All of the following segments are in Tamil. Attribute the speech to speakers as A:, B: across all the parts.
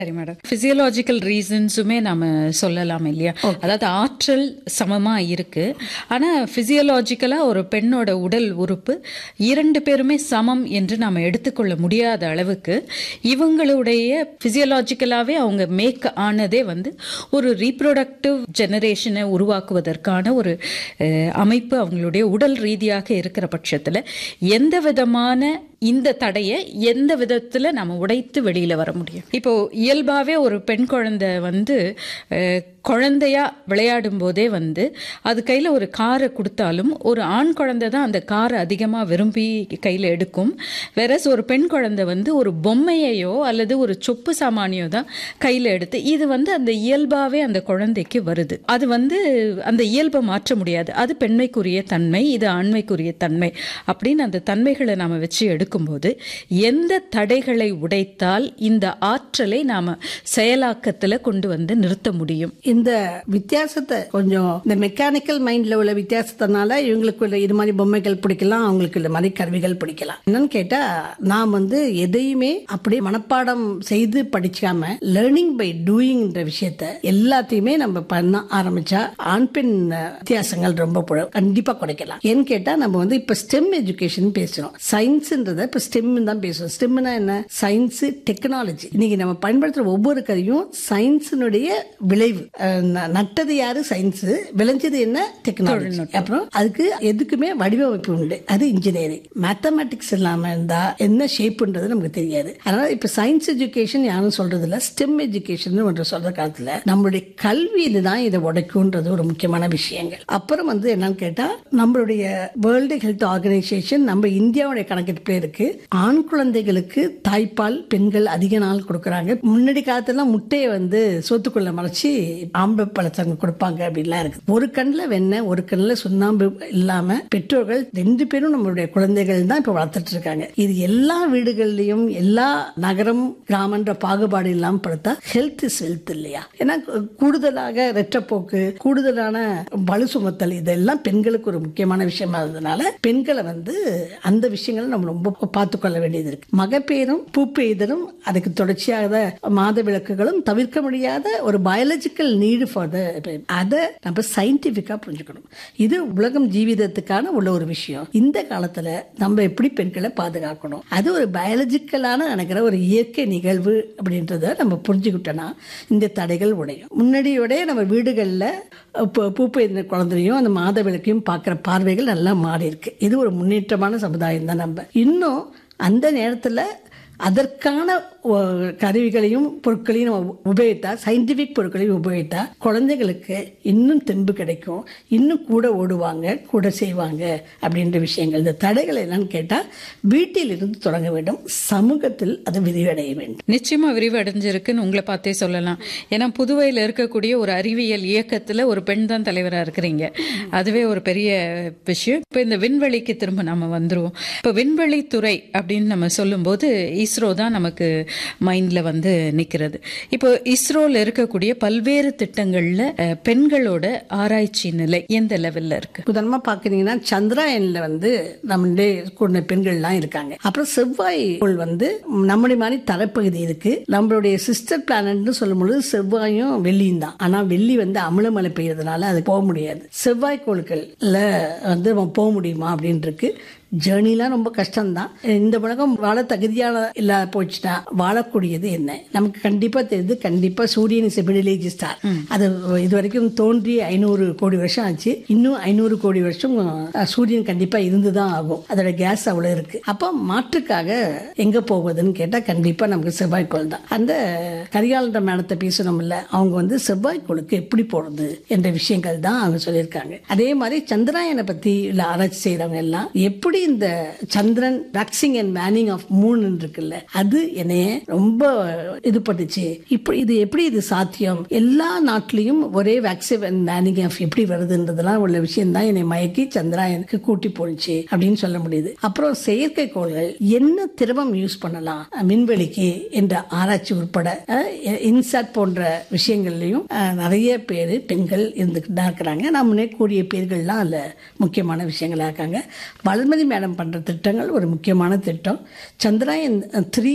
A: சரி மேடம் பிசியலாஜிக்கல் ரீசன்ஸுமே நாம சொல்லலாம் இல்லையா அதாவது ஆற்றல் சமமா இருக்கு ஆனா பிசியலாஜிக்கலா ஒரு பெண்ணோட உடல் உறுப்பு இரண்டு பேருமே சமம் என்று நாம எடுத்துக்கொள்ள முடியாத அளவுக்கு இவங்களுடைய பிசியலாஜிக்கலாவே அவங்க மேக் ஆனதே வந்து ஒரு ரீப்ரொடக்டிவ் ஜெனரேஷனை உருவாக்குவதற்கான ஒரு அஹ், அமைப்பு அவங்களுடைய உடல் ரீதியாக இருக்கிற பட்சத்துல எந்த விதமான இந்த தடையை எந்த விதத்துல நம்ம உடைத்து வெளியில வர முடியும் இப்போ இயல்பாவே ஒரு பெண் குழந்தை வந்து அஹ், குழந்தையா விளையாடும் போதே வந்து அது கையில ஒரு காரை கொடுத்தாலும் ஒரு ஆண் குழந்தை தான் அந்த காரை அதிகமா விரும்பி கையில எடுக்கும் வேறஸ் ஒரு பெண் குழந்தை வந்து ஒரு பொம்மையையோ அல்லது ஒரு சொப்பு சாமானியோ தான் கையில எடுத்து இது வந்து அந்த இயல்பாவே அந்த குழந்தைக்கு வருது அது வந்து அந்த இயல்பை மாற்ற முடியாது அது பெண்மைக்குரிய தன்மை இது ஆண்மைக்குரிய தன்மை அப்படின்னு அந்த தன்மைகளை நாம வச்சு எடுக்கும்போது எந்த தடைகளை உடைத்தால் இந்த ஆற்றலை நாம செயலாக்கத்துல கொண்டு வந்து நிறுத்த முடியும்
B: இந்த வித்தியாசத்தை கொஞ்சம் இந்த மெக்கானிக்கல் மைண்ட்ல உள்ள வித்தியாசத்தினால இவங்களுக்கு உள்ள இது மாதிரி பொம்மைகள் பிடிக்கலாம் அவங்களுக்கு இந்த மாதிரி கருவிகள் பிடிக்கலாம் என்னன்னு கேட்டா நான் வந்து எதையுமே அப்படியே மனப்பாடம் செய்து படிக்காம லேர்னிங் பை டூயிங்ன்ற விஷயத்த எல்லாத்தையுமே நம்ம பண்ண ஆரம்பிச்சா ஆண் பெண் வித்தியாசங்கள் ரொம்ப புழ- கண்டிப்பா குறைக்கலாம் ஏன்னு கேட்டா நம்ம வந்து இப்ப ஸ்டெம் எஜுகேஷன் பேசுறோம் சயின்ஸ்ன்றத இப்ப ஸ்டெம் தான் பேசுறோம் ஸ்டெம்னா என்ன சயின்ஸ் டெக்னாலஜி இன்னைக்கு நம்ம பயன்படுத்துற ஒவ்வொரு கருவியும் சயின்ஸினுடைய விளைவு அஹ் ந- நட்டது யாரு சயின்ஸ் விளைஞ்சது என்ன டெக்னாலஜி அப்புறம் அதுக்கு எதுக்குமே வடிவமைப்பு உண்டு அது இன்ஜினியரிங் மேத்தமேட்டிக்ஸ் இல்லாம இருந்தா என்ன ஷேப்ன்றது நமக்கு தெரியாது அதனால இப்ப சயின்ஸ் எஜுகேஷன் யாரும் சொல்றது இல்ல ஸ்டெம் எஜுகேஷன் ஒன்று சொல்ற காலத்துல நம்மளுடைய கல்வியில தான் இதை உடைக்கும்ன்றது ஒரு முக்கியமான விஷயங்கள் அப்புறம் வந்து என்னன்னு கேட்டா நம்மளுடைய வேர்ல்டு ஹெல்த் ஆர்கனைசேஷன் நம்ம இந்தியாவுடைய கணக்கெடுப்புல இருக்கு ஆண் குழந்தைகளுக்கு தாய்ப்பால் பெண்கள் அதிக நாள் கொடுக்கறாங்க முன்னாடி காலத்துல முட்டையை வந்து சோத்துக்குள்ள மறைச்சு ஆம்பளை பழத்தங்க கொடுப்பாங்க அப்படின்லாம் இருக்கு ஒரு கண்ணுல வெண்ணெய் ஒரு கண்ணுல சுண்ணாம்பு இல்லாம பெற்றோர்கள் ரெண்டு பேரும் நம்மளுடைய குழந்தைகள் தான் இப்ப வளர்த்துட்டு இருக்காங்க இது எல்லா வீடுகள்லயும் எல்லா நகரம் கிராமன்ற பாகுபாடு இல்லாம படுத்தா ஹெல்த் இஸ் வெல்த் இல்லையா ஏன்னா கு- கூடுதலாக ரெட்டப்போக்கு கூடுதலான பளு சுமத்தல் இதெல்லாம் பெண்களுக்கு ஒரு முக்கியமான விஷயமா இருந்ததுனால பெண்களை வந்து அந்த விஷயங்களை நம்ம ரொம்ப பார்த்து கொள்ள வேண்டியது இருக்கு மகப்பேரும் பூப்பெய்தலும் அதுக்கு தொடர்ச்சியாக மாத விளக்குகளும் தவிர்க்க முடியாத ஒரு பயாலஜிக்கல் நீடு ஃபார் த அதை நம்ம சயின்டிபிக்கா புரிஞ்சுக்கணும் இது உலகம் ஜீவிதத்துக்கான உள்ள ஒரு விஷயம் இந்த காலத்துல நம்ம எப்படி பெண்களை பாதுகாக்கணும் அது ஒரு பயாலஜிக்கலான நினைக்கிற ஒரு இயற்கை நிகழ்வு அப்படின்றத நம்ம புரிஞ்சுக்கிட்டோம்னா இந்த தடைகள் உடையும் முன்னாடியோட நம்ம வீடுகளில் பூப்பெய்தின குழந்தையும் அந்த மாத விளக்கையும் பார்க்குற பார்வைகள் நல்லா மாறி இருக்கு இது ஒரு முன்னேற்றமான சமுதாயம் தான் நம்ம இன்னும் அந்த நேரத்தில் அதற்கான ஒ- கருவிகளையும் பொருட்களையும் நம்ம உபயோகித்தா சயின்டிஃபிக் பொருட்களையும் உபயோகித்தா குழந்தைகளுக்கு இன்னும் தெம்பு கிடைக்கும் இன்னும் கூட ஓடுவாங்க கூட செய்வாங்க அப்படின்ற விஷயங்கள் இந்த தடைகள் என்னன்னு கேட்டால் வீட்டிலிருந்து தொடங்க வேண்டும் சமூகத்தில் அது விரிவடைய வேண்டும்
A: நிச்சயமா விரிவடைஞ்சிருக்குன்னு உங்களை பார்த்தே சொல்லலாம் ஏன்னா புதுவையில் இருக்கக்கூடிய ஒரு அறிவியல் இயக்கத்துல ஒரு பெண் தான் தலைவரா இருக்கிறீங்க அதுவே ஒரு பெரிய விஷயம் இப்போ இந்த விண்வெளிக்கு திரும்ப நம்ம வந்துருவோம் இப்போ விண்வெளி துறை அப்படின்னு நம்ம சொல்லும்போது இஸ்ரோ தான் நமக்கு மைண்ட்ல வந்து நிக்கிறது இப்போ இஸ்ரோல இருக்கக்கூடிய பல்வேறு திட்டங்கள்ல அஹ், பெண்களோட ஆராய்ச்சி நிலை எந்த லெவல்ல இருக்கு
B: உதாரணமா பாக்குறீங்கன்னா சந்திராயன்ல வந்து நம்மளுடைய கூட பெண்கள்லாம் இருக்காங்க அப்புறம் செவ்வாய் கோள் வந்து நம்முடைய மாதிரி தரப்பகுதி இருக்கு நம்மளுடைய சிஸ்டர் பிளானட்னு சொல்லும்பொழுது செவ்வாயும் வெள்ளியும் தான் ஆனா வெள்ளி வந்து அமிலமழை பெய்யறதுனால அது போக முடியாது செவ்வாய் கோள்கள்ல வந்து நம்ம போக முடியுமா அப்படின்னு இருக்கு ஜேர்னிலாம் ரொம்ப கஷ்டம்தான் இந்த உலகம் வாழ தகுதியான இல்லாத போச்சுன்னா வாழக்கூடியது என்ன நமக்கு கண்டிப்பா தெரியுது கண்டிப்பா சூரியன் இஸ் மிடிலேஜ் ஸ்டார் அது இது வரைக்கும் தோன்றி ஐநூறு கோடி வருஷம் ஆச்சு இன்னும் ஐநூறு கோடி வருஷம் அஹ், சூரியன் கண்டிப்பா இருந்துதான் ஆகும் அதோட கேஸ் அவ்வளவு இருக்கு அப்போ மாற்றுக்காக எங்க போவதுன்னு கேட்டா கண்டிப்பா நமக்கு செவ்வாய்க்கோள் தான் அந்த கரிகாலன்ற மேடத்தை பேசணும்ல அவங்க வந்து செவ்வாய்க்கோளுக்கு எப்படி போறது என்ற விஷயங்கள் தான் அவங்க சொல்லியிருக்காங்க அதே மாதிரி சந்திராயனை பத்தி இல்ல ஆராய்ச்சி செய்யறவங்க எல்லாம் எப்படி இந்த சந்திரன் waxing and waning of moon இருக்குல்ல அது என்னைய ரொம்ப இது பண்ணுச்சு இப்போ இது எப்படி இது சாத்தியம் எல்லா நாட்டிலையும் ஒரே வேக்சின் அண்ட் மேனிங் ஆஃப் எப்படி வருதுன்றதெல்லாம் உள்ள விஷயம் தான் என்னை மயக்கி சந்திராயனுக்கு கூட்டி போணுச்சு அப்படின்னு சொல்ல முடியுது அப்புறம் செயற்கைக்கோள்கள் என்ன திரவம் யூஸ் பண்ணலாம் அஹ், விண்வெளிக்கு என்ற ஆராய்ச்சி உட்பட இன்சாட் போன்ற விஷயங்கள்லையும் அஹ், நிறைய பேர் பெண்கள் இருந்துக்கிட்டு தான் இருக்கிறாங்க நான் முன்னே கூடிய பேர்கள்லாம் அதில் முக்கியமான விஷயங்களா இருக்காங்க வளர்மதி மேடம் பண்ற திட்டங்கள் ஒரு முக்கியமான திட்டம் சந்திராயன் த்ரீ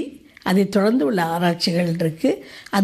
B: அதை தொடர்ந்து உள்ள ஆராய்ச்சிகள் இருக்கு அது